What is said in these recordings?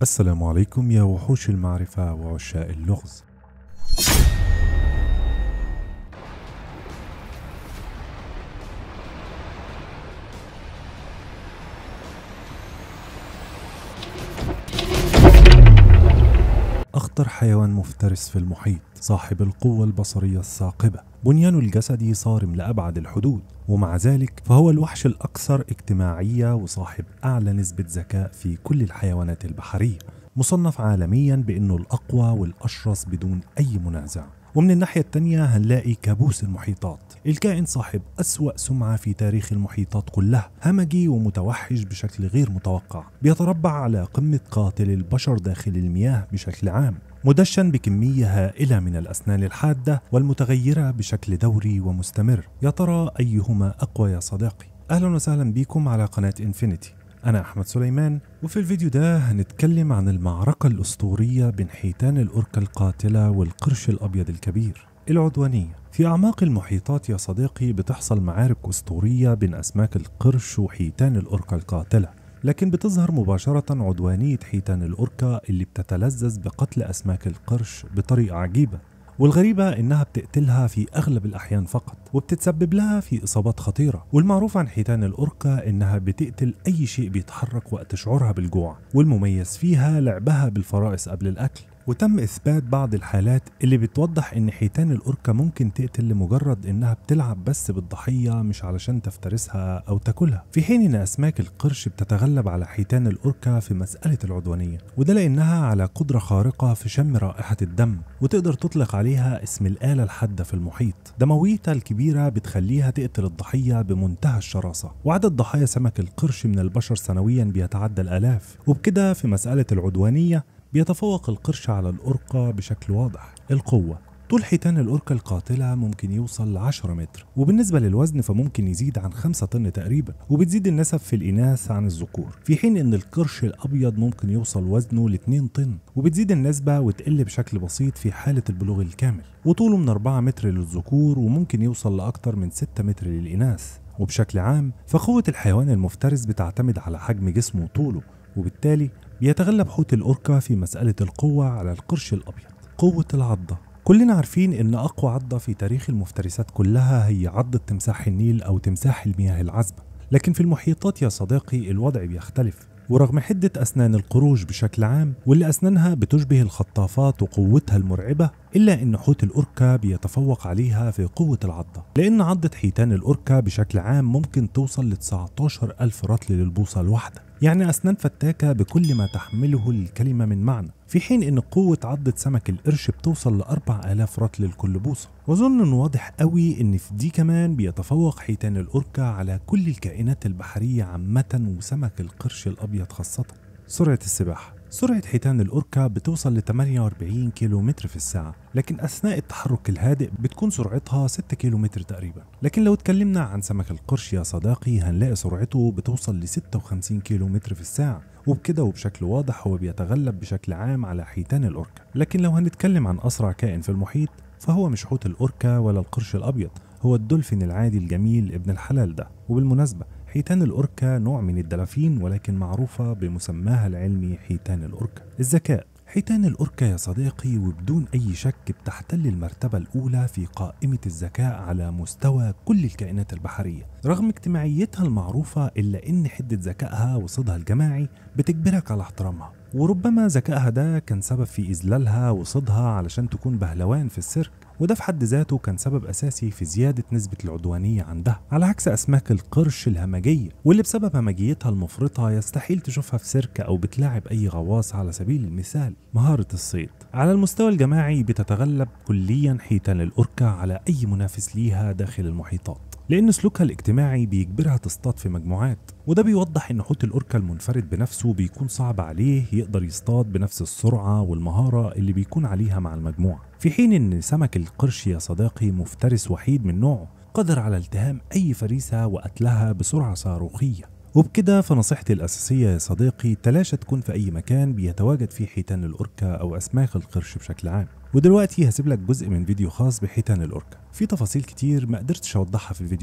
السلام عليكم يا وحوش المعرفة وعشاء اللغز أخطر حيوان مفترس في المحيط صاحب القوة البصرية الثاقبة بنيانه الجسدي صارم لأبعد الحدود ومع ذلك فهو الوحش الأكثر اجتماعية وصاحب أعلى نسبة ذكاء في كل الحيوانات البحرية مصنف عالميا بأنه الأقوى والأشرس بدون أي منازع ومن الناحية التانية هنلاقي كابوس المحيطات الكائن صاحب أسوأ سمعة في تاريخ المحيطات كلها همجي ومتوحش بشكل غير متوقع بيتربع على قمة قاتل البشر داخل المياه بشكل عام مدشن بكمية هائلة من الأسنان الحادة والمتغيرة بشكل دوري ومستمر يا ترى أيهما أقوى يا صديقي أهلا وسهلا بكم على قناة انفينيتي أنا أحمد سليمان وفي الفيديو ده هنتكلم عن المعركة الأسطورية بين حيتان الأوركا القاتلة والقرش الأبيض الكبير العدوانية في أعماق المحيطات يا صديقي بتحصل معارك أسطورية بين أسماك القرش وحيتان الأوركا القاتلة لكن بتظهر مباشرة عدوانية حيتان الأوركا اللي بتتلذذ بقتل أسماك القرش بطريقة عجيبة والغريبة إنها بتقتلها في أغلب الأحيان فقط وبتتسبب لها في إصابات خطيرة والمعروف عن حيتان الأوركا إنها بتقتل أي شيء بيتحرك وقت شعورها بالجوع والمميز فيها لعبها بالفرائس قبل الأكل وتم إثبات بعض الحالات اللي بتوضح إن حيتان الأوركا ممكن تقتل لمجرد إنها بتلعب بس بالضحية مش علشان تفترسها أو تاكلها في حين إن أسماك القرش بتتغلب على حيتان الأوركا في مسألة العدوانية وده لأنها على قدرة خارقة في شم رائحة الدم وتقدر تطلق عليها اسم الآلة الحادة في المحيط دمويتها الكبيرة بتخليها تقتل الضحية بمنتهى الشراسة وعدد ضحايا سمك القرش من البشر سنويا بيتعدى الآلاف وبكده في مسألة العدوانية بيتفوق القرش على الأوركا بشكل واضح القوة طول حيتان الأوركا القاتلة ممكن يوصل ل 10 متر وبالنسبة للوزن فممكن يزيد عن 5 طن تقريبا وبتزيد النسب في الإناث عن الذكور في حين إن القرش الأبيض ممكن يوصل وزنه ل 2 طن وبتزيد النسبة وتقل بشكل بسيط في حالة البلوغ الكامل وطوله من 4 متر للذكور وممكن يوصل لأكثر من 6 متر للإناث وبشكل عام فقوة الحيوان المفترس بتعتمد على حجم جسمه وطوله وبالتالي بيتغلب حوت الأوركا في مسألة القوة على القرش الأبيض قوة العضة كلنا عارفين ان اقوى عضة في تاريخ المفترسات كلها هي عضة تمساح النيل او تمساح المياه العذبة لكن في المحيطات يا صديقي الوضع بيختلف ورغم حدة أسنان القروش بشكل عام واللي أسنانها بتشبه الخطافات وقوتها المرعبة إلا أن حوت الأوركا بيتفوق عليها في قوة العضة لأن عضة حيتان الأوركا بشكل عام ممكن توصل ل 19 ألف رطل للبوصة الواحدة يعني أسنان فتاكة بكل ما تحمله الكلمة من معنى في حين أن قوة عضة سمك القرش بتوصل ل 4000 رطل لكل بوصة وأظن أنه واضح قوي أن في دي كمان بيتفوق حيتان الأوركا على كل الكائنات البحرية عامة وسمك القرش الأبيض خاصة سرعة السباحة سرعة حيتان الأوركا بتوصل ل 48 كيلو متر في الساعة لكن أثناء التحرك الهادئ بتكون سرعتها 6 كيلو متر تقريبا لكن لو اتكلمنا عن سمك القرش يا صداقي هنلاقي سرعته بتوصل ل 56 كيلو متر في الساعة وبكده وبشكل واضح هو بيتغلب بشكل عام على حيتان الأوركا لكن لو هنتكلم عن أسرع كائن في المحيط فهو مش حوت الأوركا ولا القرش الأبيض هو الدولفين العادي الجميل ابن الحلال ده وبالمناسبة حيتان الأوركا نوع من الدلافين ولكن معروفة بمسماها العلمي حيتان الأوركا الذكاء حيتان الأوركا يا صديقي وبدون أي شك بتحتل المرتبة الأولى في قائمة الذكاء على مستوى كل الكائنات البحرية رغم اجتماعيتها المعروفة إلا إن حدة ذكائها وصدها الجماعي بتجبرك على احترامها وربما ذكائها ده كان سبب في إذلالها وصدها علشان تكون بهلوان في السيرك وده في حد ذاته كان سبب أساسي في زيادة نسبة العدوانية عندها على عكس أسماك القرش الهمجية واللي بسبب همجيتها المفرطة يستحيل تشوفها في سيرك أو بتلاعب أي غواص على سبيل المثال مهارة الصيد على المستوى الجماعي بتتغلب كليا حيتان الأوركا على أي منافس ليها داخل المحيطات لأن سلوكها الاجتماعي بيجبرها تصطاد في مجموعات وده بيوضح ان حوت الأوركا المنفرد بنفسه بيكون صعب عليه يقدر يصطاد بنفس السرعة والمهارة اللي بيكون عليها مع المجموعة في حين ان سمك القرش يا صديقي مفترس وحيد من نوعه قادر على التهام أي فريسة وقتلها بسرعة صاروخية وبكده فنصيحتي الأساسية يا صديقي تلاشى تكون في أي مكان بيتواجد فيه حيتان الأوركا أو أسماك القرش بشكل عام ودلوقتي هسيب لك جزء من فيديو خاص بحيتان الأوركا في تفاصيل كتير ما قدرتش أوضحها في الفيديو ده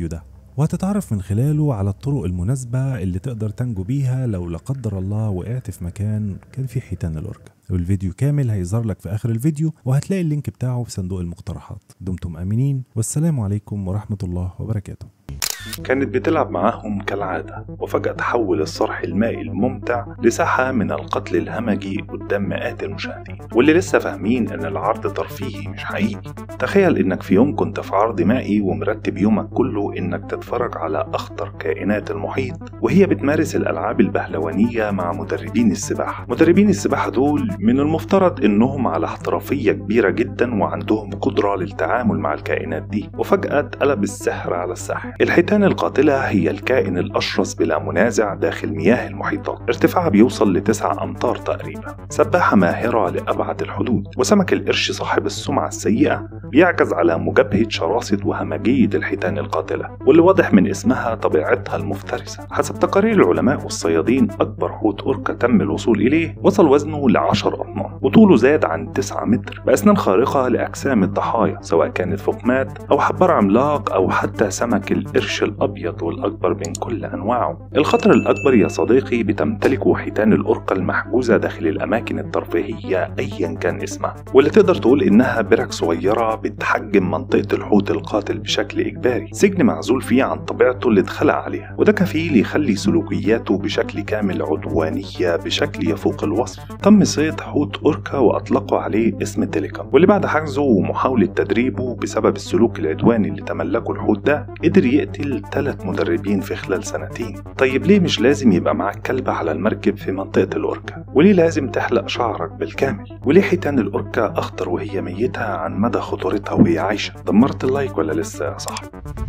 وهتتعرف من خلاله على الطرق المناسبة اللي تقدر تنجو بيها لو لا قدر الله وقعت في مكان كان فيه حيتان الأوركا والفيديو كامل هيظهر لك في آخر الفيديو وهتلاقي اللينك بتاعه في صندوق المقترحات دمتم آمنين والسلام عليكم ورحمة الله وبركاته كانت بتلعب معاهم كالعادة وفجأة تحول الصرح المائي الممتع لساحة من القتل الهمجي قدام مئات المشاهدين واللي لسه فاهمين ان العرض ترفيهي مش حقيقي تخيل انك في يوم كنت في عرض مائي ومرتب يومك كله انك تتفرج على اخطر كائنات المحيط وهي بتمارس الالعاب البهلوانية مع مدربين السباحة مدربين السباحة دول من المفترض انهم على احترافية كبيرة جدا وعندهم قدرة للتعامل مع الكائنات دي وفجأة اتقلب السحر على الساحر الحيتان القاتلة هي الكائن الأشرس بلا منازع داخل مياه المحيطات ارتفاعها بيوصل لتسعة أمتار تقريبا سباحة ماهرة لأبعد الحدود وسمك القرش صاحب السمعة السيئة بيعجز على مجابهة شراسة وهمجية الحيتان القاتلة واللي واضح من اسمها طبيعتها المفترسة حسب تقارير العلماء والصيادين أكبر حوت أوركا تم الوصول إليه وصل وزنه لعشر أطنان وطوله زاد عن 9 متر بأسنان خارقة لأجسام الضحايا سواء كانت فقمات أو حبار عملاق أو حتى سمك القرش الأبيض والأكبر من كل أنواعه الخطر الأكبر يا صديقي بتمتلكه حيتان الأوركا المحجوزة داخل الأماكن الترفيهية أيا كان اسمها واللي تقدر تقول إنها برك صغيرة بتحجم منطقة الحوت القاتل بشكل إجباري سجن معزول فيه عن طبيعته اللي اتخلق عليها وده كفيل يخلي سلوكياته بشكل كامل عدوانية بشكل يفوق الوصف تم صيد حوت أوركا وأطلقوا عليه اسم تيليكام واللي بعد حجزه ومحاولة تدريبه بسبب السلوك العدواني اللي تملكه الحوت ده قدر يقتل ثلاث مدربين في خلال سنتين طيب ليه مش لازم يبقى معاك كلب على المركب في منطقة الأوركا وليه لازم تحلق شعرك بالكامل وليه حيتان الأوركا أخطر وهي ميتة عن مدى خطورتها وهي عايشة دمرت اللايك ولا لسه يا صاحبي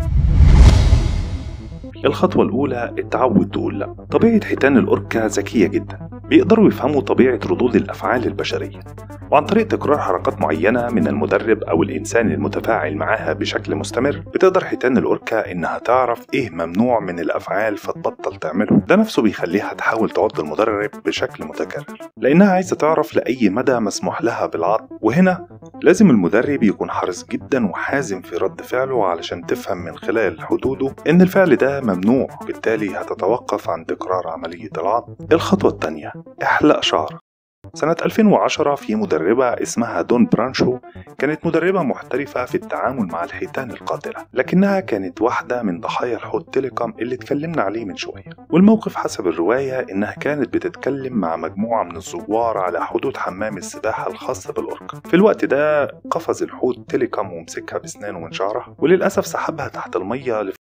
الخطوة الأولى التعود تقول لا طبيعة حيتان الأوركا ذكية جدا بيقدروا يفهموا طبيعة ردود الأفعال البشرية وعن طريق تكرار حركات معينة من المدرب أو الإنسان المتفاعل معاها بشكل مستمر بتقدر حيتان الأوركا إنها تعرف إيه ممنوع من الأفعال فتبطل تعمله ده نفسه بيخليها تحاول تعض المدرب بشكل متكرر لأنها عايزة تعرف لأي مدى مسموح لها بالعض وهنا لازم المدرب يكون حريص جدا وحازم في رد فعله علشان تفهم من خلال حدوده إن الفعل ده ممنوع بالتالي هتتوقف عن تكرار عملية العض الخطوة الثانية احلق شعرك سنة 2010 في مدربة اسمها دون برانشو كانت مدربة محترفة في التعامل مع الحيتان القاتلة لكنها كانت واحدة من ضحايا الحوت تيليكوم اللي اتكلمنا عليه من شوية والموقف حسب الرواية إنها كانت بتتكلم مع مجموعة من الزوار على حدود حمام السباحة الخاص بالأوركا في الوقت ده قفز الحوت تيليكوم ومسكها بسنانه من شعرها وللأسف سحبها تحت المية